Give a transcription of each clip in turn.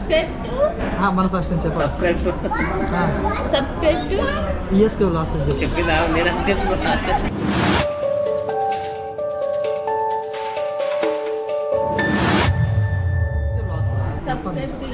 Subscribe to మన first నుంచి చెప్పాలి సబ్స్క్రైబ్ టు ఈఎస్కే వ్లాగ్స్ అని చెప్పి చెప్పిందా నేను చెప్తున్నా సబ్స్క్రైబ్ టు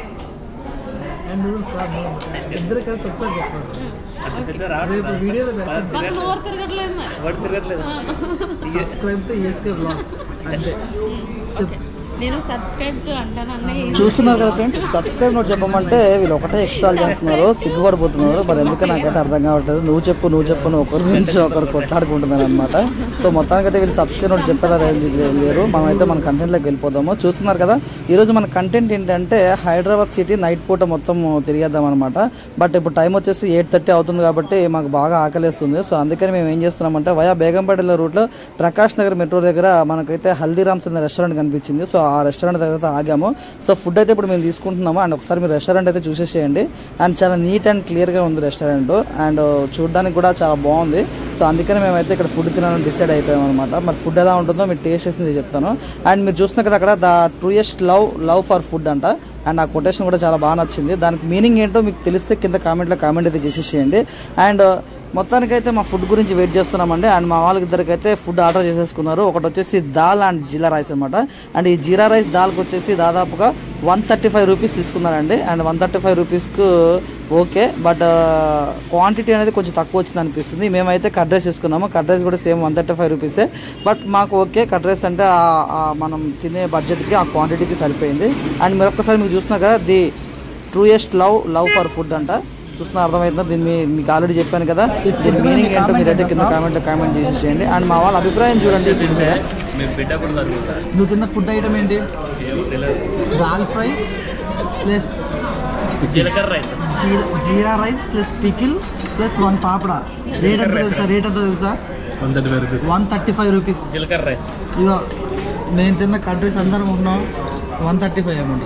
అండ్ సార్ ఇద్దరు కలిసి ఒకసారి చెప్పండి అంత పెద్ద రేపు వీడియోలో పెడతాను మాకు నోరు తిరగట్లేదు మరి వాడు తిరగట్లేదు సబ్స్క్రైబ్ టు ఈఎస్కే వ్లాగ్స్ అంతే ఓకే నేను సబ్స్క్రైబ్ టు అంటాను అన్నయ్య చూస్తున్నారు కదా ఫ్రెండ్స్ సబ్స్క్రైబ్ నోట్ చెప్పమంటే వీళ్ళు ఒకటే ఎక్స్ట్రా చేస్తున్నారు సిగ్గుపడిపోతున్నారు మరి ఎందుకు నాకైతే అర్థం కావట్లేదు నువ్వు చెప్పు నువ్వు చెప్పు అని ఒకరి గురించి ఒకరు కొట్లాడుకుంటున్నారు అనమాట సో మొత్తానికి అయితే వీళ్ళు సబ్స్క్రైబ్ నోట్ చెప్పారా లేరు మనమైతే మన కంటెంట్లోకి వెళ్ళిపోదాము చూస్తున్నారు కదా ఈరోజు మన కంటెంట్ ఏంటంటే హైదరాబాద్ సిటీ నైట్ పూట మొత్తం తిరిగేద్దాం అనమాట బట్ ఇప్పుడు టైం వచ్చేసి ఎయిట్ థర్టీ అవుతుంది కాబట్టి మాకు బాగా ఆకలిస్తుంది సో అందుకని మేము ఏం చేస్తున్నామంటే వయా బేగంపేట రూట్లో ప్రకాష్ నగర్ మెట్రో దగ్గర మనకైతే హల్దీరామ్స్ అనే రెస్టారెంట్ కనిపించింది సో ఆ రెస్టారెంట్ దగ్గర అయితే ఆగాము సో ఫుడ్ అయితే ఇప్పుడు మేము తీసుకుంటున్నాము అండ్ ఒకసారి మీరు రెస్టారెంట్ అయితే చూసేసేయండి అండ్ చాలా నీట్ అండ్ క్లియర్గా ఉంది రెస్టారెంట్ అండ్ చూడడానికి కూడా చాలా బాగుంది సో అందుకని మేమైతే ఇక్కడ ఫుడ్ తినాలని డిసైడ్ అయిపోయాం అనమాట మరి ఫుడ్ ఎలా ఉంటుందో మీరు టేస్ట్ చేసింది చెప్తాను అండ్ మీరు చూస్తున్న కదా అక్కడ the truest love love for food అంట అండ్ ఆ కొటేషన్ కూడా చాలా బాగా నచ్చింది దానికి మీనింగ్ ఏంటో మీకు తెలిస్తే కింద కామెంట్లో కామెంట్ అయితే చేసేసేయండి అండ్ మొత్తానికైతే మా ఫుడ్ గురించి వెయిట్ చేస్తున్నామండి అండ్ మా వాళ్ళకి ఇద్దరికైతే ఫుడ్ ఆర్డర్ చేసేసుకున్నారు ఒకటి వచ్చేసి దాల్ అండ్ జీరా రైస్ అనమాట అండ్ ఈ జీరా రైస్ దాల్కి వచ్చేసి దాదాపుగా వన్ థర్టీ ఫైవ్ రూపీస్ తీసుకున్నారండి అండ్ వన్ థర్టీ ఫైవ్ రూపీస్కు ఓకే బట్ క్వాంటిటీ అనేది కొంచెం తక్కువ వచ్చింది అనిపిస్తుంది మేమైతే కట్ రైస్ తీసుకున్నాము కట్ రైస్ కూడా సేమ్ వన్ థర్టీ ఫైవ్ రూపీసే బట్ మాకు ఓకే కట్ రైస్ అంటే ఆ- ఆ మనం తినే బడ్జెట్కి ఆ క్వాంటిటీకి సరిపోయింది అండ్ మీరు ఒక్కసారి మీరు చూస్తున్నారు కదా the truest love love for food అంట చూస్తున్నా అర్థమవుతుందా దీన్ని మీ- మీకు ఆల్రెడీ చెప్పాను కదా దీని మీనింగ్ ఏంటో మీరైతే కింద కామెంట్లో కామెంట్ చేసేసేయండి అండ్ మా వాళ్ళ అభిప్రాయం చూడండి ఈ ఫుడ్ మీద. మేము బిడ్డ కూడా చదువుతా నువ్వు తిన్న ఫుడ్ ఐటమ్ ఏంటి ఏమో తెలియదు దాల్ ఫ్రై ప్లస్ జీలకర్ర రైస్ జీరా జీరా rice plus pickle plus one పాపడా రేట్ ఎంత తెలుసా రేట్ ఎంత తెలుసా one thirty five rupees one thirty five rupees జీలకర్ర రైస్ ఇగో నేను తిన్న కంట్రీస్ అందరం ఉంటున్నాం వన్ థర్టీ ఫైవ్ అమౌంట్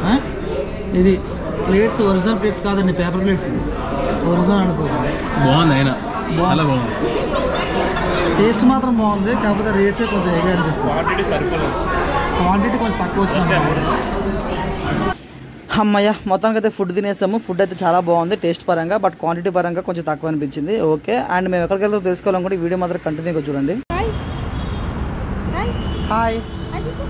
ఇది ప్లేట్స్ ఒరిజినల్ ప్లేట్స్ కాదండి పేపర్ ప్లేట్స్ ఇది ఒరిజినల్ అనుకో బాగుంది అయినా చాలా బాగుంది టేస్ట్ మాత్రం బాగుంది కాకపోతే రేట్సే కొంచెం హెవీ అనిపిస్తుంది క్వాంటిటీ సరిపోలేదు క్వాంటిటీ కొంచెం తక్కువ వచ్చింది అమ్మయ్య మొత్తానికి అయితే ఫుడ్ తినేసాము ఫుడ్ అయితే చాలా బాగుంది టేస్ట్ పరంగా బట్ క్వాంటిటీ పరంగా కొంచెం తక్కువ అనిపించింది ఓకే అండ్ మేము ఎక్కడికి వెళ్తాం తెలుసుకోవాలనుకుంటే ఈ వీడియో మాత్రం కంటిన్యూగా చూడండి హాయ్ హాయ్ హాయ్ హాయ్ చెప్పు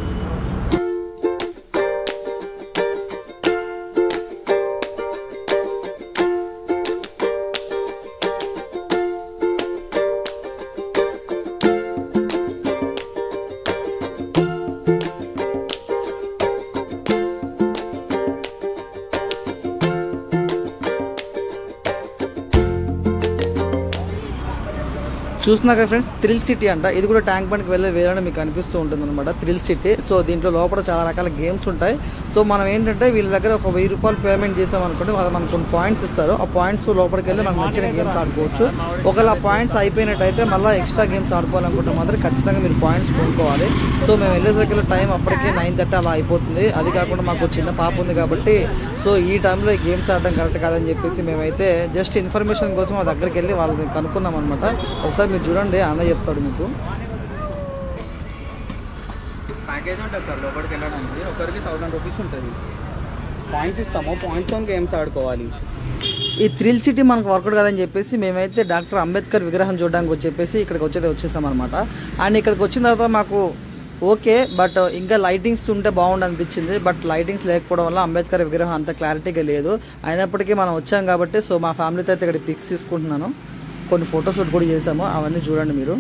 చూస్తున్నా కదా ఫ్రెండ్స్ థ్రిల్ సిటీ అంట ఇది కూడా ట్యాంక్ బండ్కి వెళ్ళే వేరే మీకు అనిపిస్తూ ఉంటుంది అనమాట థ్రిల్ సిటీ సో దీంట్లో లోపల చాలా రకాల గేమ్స్ ఉంటాయి సో మనం ఏంటంటే వీళ్ళ దగ్గర ఒక వెయ్యి రూపాయలు పేమెంట్ చేసాం అనుకోండి వాళ్ళు మనకు కొన్ని పాయింట్స్ ఇస్తారు ఆ పాయింట్స్ లోపలికి వెళ్ళి మనకు నచ్చిన గేమ్స్ ఆడుకోవచ్చు ఒకవేళ ఆ పాయింట్స్ అయిపోయినట్టయితే మళ్ళీ ఎక్స్ట్రా గేమ్స్ ఆడుకోవాలనుకుంటే మాత్రం ఖచ్చితంగా మీరు పాయింట్స్ కొనుక్కోవాలి సో మేము వెళ్ళేసరికి టైం అప్పటికే నైన్ థర్టీ అలా అయిపోతుంది అది కాకుండా మాకు చిన్న పాప ఉంది కాబట్టి సో ఈ టైంలో ఈ గేమ్స్ ఆడడం కరెక్ట్ కాదని చెప్పేసి మేమైతే జస్ట్ ఇన్ఫర్మేషన్ కోసం మా దగ్గరికి వెళ్ళి వాళ్ళని కనుక్కున్నాం అనమాట ఒకసారి మీరు చూడండి అన్న చెప్తాడు మీకు ప్యాకేజ్ ఉంటుంది సార్ లోపలికి వెళ్ళడానికి ఒకరికి థౌసండ్ రూపీస్ ఉంటుంది పాయింట్స్ ఇస్తాము పాయింట్స్ గేమ్స్ ఆడుకోవాలి ఈ థ్రిల్ సిటీ మనకు వర్కౌట్ కాదని చెప్పేసి మేమైతే డాక్టర్ అంబేద్కర్ విగ్రహం చూడడానికి వచ్చి చెప్పేసి ఇక్కడికి వచ్చేది వచ్చేసాం అనమాట అండ్ ఇక్కడికి వచ్చిన తర్వాత మాకు ఓకే బట్ ఇంకా లైటింగ్స్ ఉంటే బాగుండు అనిపించింది బట్ లైటింగ్స్ లేకపోవడం వల్ల అంబేద్కర్ విగ్రహం అంత క్లారిటీగా లేదు అయినప్పటికీ మనం వచ్చాం కాబట్టి సో మా ఫ్యామిలీతో అయితే ఇక్కడ పిక్స్ తీసుకుంటున్నాను కొన్ని ఫోటోషూట్ కూడా చేసాము అవన్నీ చూడండి మీరు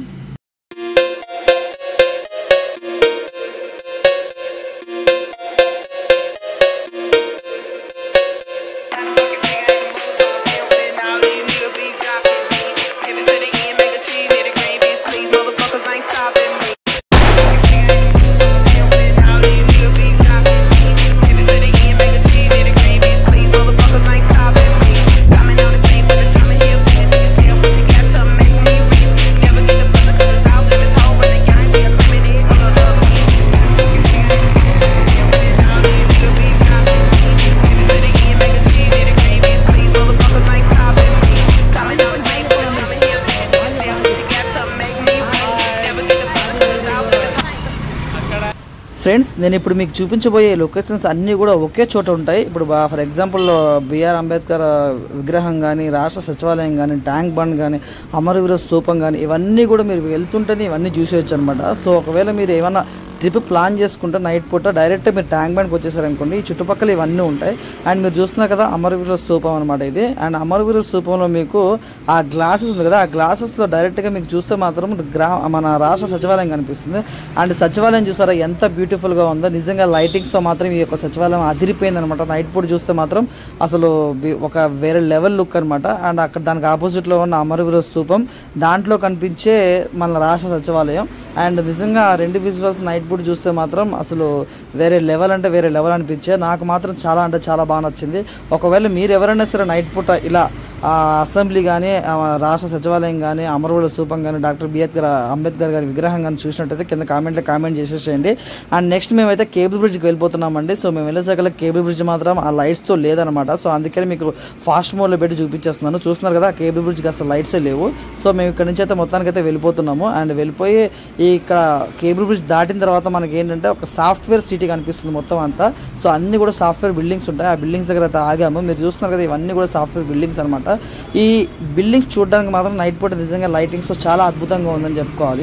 ఫ్రెండ్స్ నేను ఇప్పుడు మీకు చూపించబోయే లొకేషన్స్ అన్నీ కూడా ఒకే చోట ఉంటాయి ఇప్పుడు ఫర్ ఎగ్జాంపుల్ బిఆర్ అంబేద్కర్ విగ్రహం కానీ రాష్ట్ర సచివాలయం కానీ ట్యాంక్ బండ్ కానీ అమరవీర స్తూపం కానీ ఇవన్నీ కూడా మీరు వెళ్తుంటేనే ఇవన్నీ చూసేయచ్చు అనమాట సో ఒకవేళ మీరు ఏమైనా ట్రిప్ ప్లాన్ చేసుకుంటే నైట్ పూట డైరెక్ట్ మీరు ట్యాంక్ బండ్కి వచ్చేసారనుకోండి ఈ చుట్టుపక్కల ఇవన్నీ ఉంటాయి అండ్ మీరు చూస్తున్నారు కదా అమరవీర స్తూపం అనమాట ఇది అండ్ అమరవీర స్తూపంలో మీకు ఆ గ్లాసెస్ ఉంది కదా ఆ గ్లాసెస్లో డైరెక్ట్గా మీకు చూస్తే మాత్రం గ్రా మన రాష్ట్ర సచివాలయం కనిపిస్తుంది అండ్ సచివాలయం చూసారా ఎంత బ్యూటిఫుల్గా ఉందో నిజంగా లైటింగ్స్తో మాత్రం ఈ యొక్క సచివాలయం అదిరిపోయింది అనమాట నైట్ పూట చూస్తే మాత్రం అసలు బి- ఒక వేరే లెవెల్ లుక్ అనమాట అండ్ అక్కడ దానికి ఆపోజిట్లో ఉన్న అమరవీర స్తూపం దాంట్లో కనిపించే మన రాష్ట్ర సచివాలయం అండ్ నిజంగా ఆ రెండు విజువల్స్ నైట్ పూట చూస్తే మాత్రం అసలు వేరే లెవెల్ అంటే వేరే లెవెల్ అనిపించే నాకు మాత్రం చాలా అంటే చాలా బాగా నచ్చింది ఒకవేళ మీరు ఎవరైనా సరే నైట్ పూట ఇలా ఆ అసెంబ్లీ కానీ ఆ రాష్ట్ర సచివాలయం కానీ అమరవీల స్తూపం కానీ డాక్టర్ బిఆర్ అంబేద్కర్ గారి విగ్రహం కానీ చూసినట్టయితే కింద కామెంట్లో కామెంట్ చేసేసేయండి అండ్ నెక్స్ట్ మేమైతే కేబుల్ బ్రిడ్జ్కి వెళ్ళిపోతున్నామండి సో మేము వెళ్ళేసరికి కేబుల్ బ్రిడ్జ్ మాత్రం ఆ లైట్స్తో లేదనమాట సో అందుకని మీకు ఫాస్ట్ మోడ్లో పెట్టి చూపించేస్తున్నాను చూస్తున్నారు కదా ఆ కేబుల్ బ్రిడ్జ్కి అసలు లైట్సే లేవు సో మేము ఇక్కడ నుంచి అయితే మొత్తానికి అయితే వెళ్ళిపోతున్నాము అండ్ వెళ్ళిపోయి ఈ ఇక్కడ కేబుల్ బ్రిడ్జ్ దాటిన తర్వాత మనకి ఏంటంటే ఒక సాఫ్ట్వేర్ సిటీ కనిపిస్తుంది మొత్తం అంతా సో అన్ని కూడా సాఫ్ట్వేర్ బిల్డింగ్స్ ఉంటాయి ఆ బిల్డింగ్స్ దగ్గర అయితే ఆగాము మీరు చూస్తున్నారు కదా ఇవన్నీ కూడా సాఫ్ట్వేర్ బిల్డింగ్స్ అనమాట ఈ బిల్డింగ్స్ చూడడానికి మాత్రం నైట్ పూట నిజంగా లైటింగ్స్ చాలా అద్భుతంగా ఉందని చెప్పుకోవాలి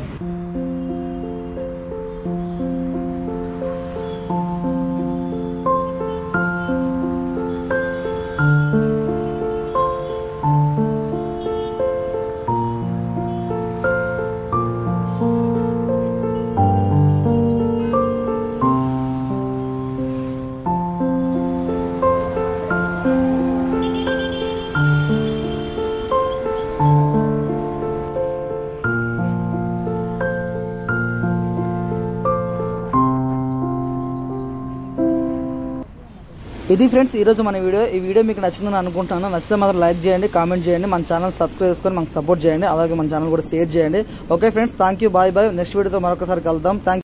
ఇది ఫ్రెండ్స్ ఈ రోజు మన వీడియో ఈ వీడియో మీకు నచ్చిందని అనుకుంటాను నచ్చితే మాత్రం లైక్ చేయండి కామెంట్ చేయండి మన ఛానల్ సబ్స్క్రైబ్ చేసుకొని మనకు సపోర్ట్ చేయండి అలాగే మన ఛానల్ కూడా షేర్ చేయండి okay friends thank you bye bye next వీడియోతో మరొకసారి కలుద్దాం థ్యాంక్